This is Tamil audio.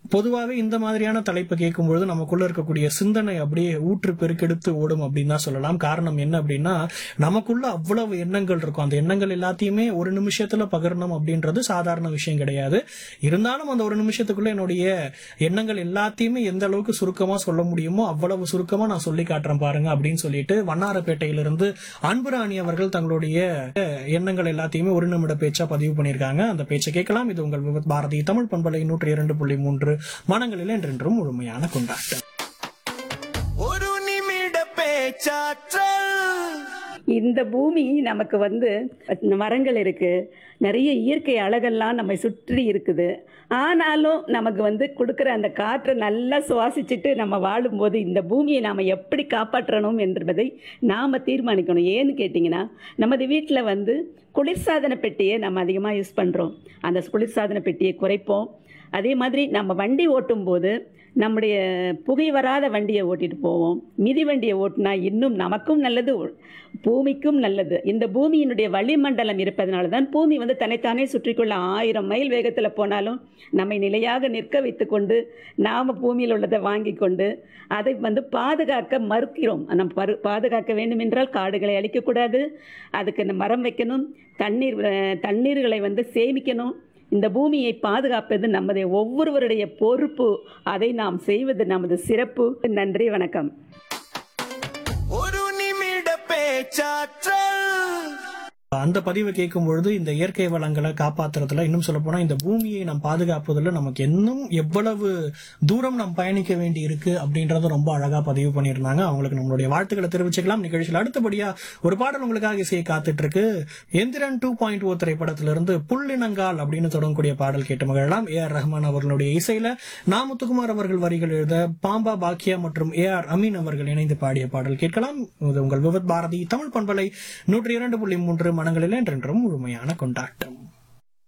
பொதுவாகவே இந்த மாதிரியான தலைப்பு கேட்கும்பொழுது நமக்குள்ள இருக்கக்கூடிய சிந்தனை அப்படியே ஊற்று பெருக்கெடுத்து ஓடும் அப்படின்னு தான் சொல்லலாம் காரணம் என்ன அப்படின்னா நமக்குள்ள அவ்வளவு எண்ணங்கள் இருக்கும் அந்த எண்ணங்கள் எல்லாத்தையுமே ஒரு நிமிஷத்துல பகிரணும் அப்படின்றது சாதாரண விஷயம் கிடையாது இருந்தாலும் அந்த ஒரு நிமிஷத்துக்குள்ள என்னுடைய எண்ணங்கள் எல்லாத்தையுமே எந்த அளவுக்கு சுருக்கமா சொல்ல முடியுமோ அவ்வளவு சுருக்கமா நான் சொல்லி காட்டுறேன் பாருங்க அப்படின்னு சொல்லிட்டு வண்ணாரப்பேட்டையிலிருந்து அன்புராணி அவர்கள் தங்களுடைய அஹ், எண்ணங்கள் எல்லாத்தையுமே ஒரு நிமிட பேச்சா பதிவு பண்ணியிருக்காங்க அந்த பேச்சை கேட்கலாம் இது உங்கள் விவத் பாரதி தமிழ் பண்பலை நூற்றி இரண்டு புள்ளி மூன்று மனங்களில் என்றென்றும் முழுமையான கொண்டாட்டம் ஒரு நிமிட பேச்சாற்றல் இந்த பூமி நமக்கு வந்து மரங்கள் இருக்கு நிறைய இயற்கை அழகெல்லாம் நம்மை சுற்றி இருக்குது ஆனாலும் நமக்கு வந்து கொடுக்குற அந்த காற்றை நல்லா சுவாசிச்சுட்டு நம்ம வாழும்போது இந்த பூமியை நாம் எப்படி காப்பாற்றணும் என்பதை நாம் தீர்மானிக்கணும் ஏன்னு கேட்டிங்கன்னா நமது வீட்டில் வந்து குளிர்சாதன பெட்டியை நம்ம அதிகமாக யூஸ் பண்ணுறோம் அந்த குளிர்சாதன பெட்டியை குறைப்போம் அதே மாதிரி நம்ம வண்டி ஓட்டும் போது நம்முடைய புகை வராத வண்டியை ஓட்டிட்டு போவோம் மிதி வண்டியை ஓட்டினா இன்னும் நமக்கும் நல்லது பூமிக்கும் நல்லது இந்த பூமியினுடைய வளிமண்டலம் இருப்பதனால தான் பூமி வந்து தன்னைத்தானே சுற்றிக்கொள்ள ஆயிரம் மைல் வேகத்தில் போனாலும் நம்மை நிலையாக நிற்க வைத்துக்கொண்டு நாம் பூமியில் உள்ளதை வாங்கி கொண்டு அதை வந்து பாதுகாக்க மறுக்கிறோம் நம்ம பரு பாதுகாக்க வேண்டும் என்றால் காடுகளை அழிக்கக்கூடாது அதுக்கு இந்த மரம் வைக்கணும் தண்ணீர் அஹ், தண்ணீர்களை வந்து சேமிக்கணும் இந்த பூமியை பாதுகாப்பது நமது ஒவ்வொருவருடைய பொறுப்பு அதை நாம் செய்வது நமது சிறப்பு நன்றி வணக்கம் ஒரு நிமிட பேச்சாற்றல் அந்த பதிவை கேட்கும் பொழுது இந்த இயற்கை வளங்களை காப்பாத்துறதுல இன்னும் சொல்ல போனா இந்த பூமியை நாம் பாதுகாப்பதில் நமக்கு இன்னும் எவ்வளவு தூரம் நாம் பயணிக்க வேண்டி இருக்கு அப்படின்றத ரொம்ப அழகா பதிவு பண்ணியிருந்தாங்க அவங்களுக்கு நம்மளுடைய வாழ்த்துக்களை தெரிவிச்சுக்கலாம் நிகழ்ச்சியில் அடுத்தபடியா ஒரு பாடல் உங்களுக்காக இசையை காத்துட்டு இருக்கு எந்திரன் டூ பாயிண்ட் ஓ திரைப்படத்திலிருந்து புள்ளினங்கால் அப்படின்னு தொடங்கக்கூடிய பாடல் கேட்டு மகிழலாம் ஏ ஆர் ரஹ்மான் அவர்களுடைய இசையில நா முத்துக்குமார் அவர்கள் வரிகள் எழுத பாம்பா பாக்கியா மற்றும் ஏ ஆர் அமீன் அவர்கள் இணைந்து பாடிய பாடல் கேட்கலாம் இது உங்கள் விவத் பாரதி தமிழ் பண்பலை நூற்றி இரண்டு புள்ளி மூன்று மனங்களில் என்றென்றும் முழுமையான கொண்டாட்டம்